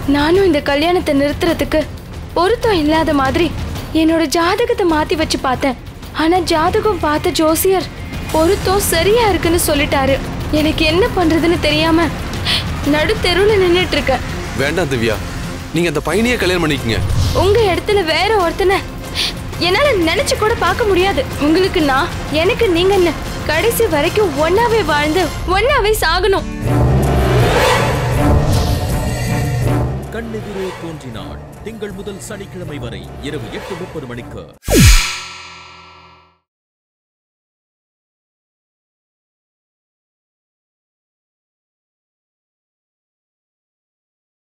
நானும் இந்த கல்யாணத்தை நிறுத்துறதுக்கு பொருத்தம் இல்லாத மாதிரி என்னோட ஜாதகத்தை மாத்தி வச்சு பார்த்தேன் ஆனா ஜாதகம் பார்த்த ஜோசியர் பொருத்தம் சரியா இருக்குன்னு சொல்லிட்டாரு எனக்கு என்ன பண்றதுன்னு தெரியாம நடு தெருவுல நின்னுட்டு இருக்கேன் வேண்டாம் திவ்யா நீங்க அந்த பையனையே கல்யாணம் பண்ணிக்கங்க உங்க இடத்துல வேற ஒருத்தனை என்னால நினைச்சு கூட பார்க்க முடியாது உங்களுக்கு நான் எனக்கு நீங்கன்னு கடைசி வரைக்கும் ஒன்னாவே வாழ்ந்து ஒன்னாவே சாகணும் கண்ணெதிரே தோன்றினாள் திங்கள் முதல் சனிக்கிழமை வரை இரவு எட்டு முப்பது மணிக்கு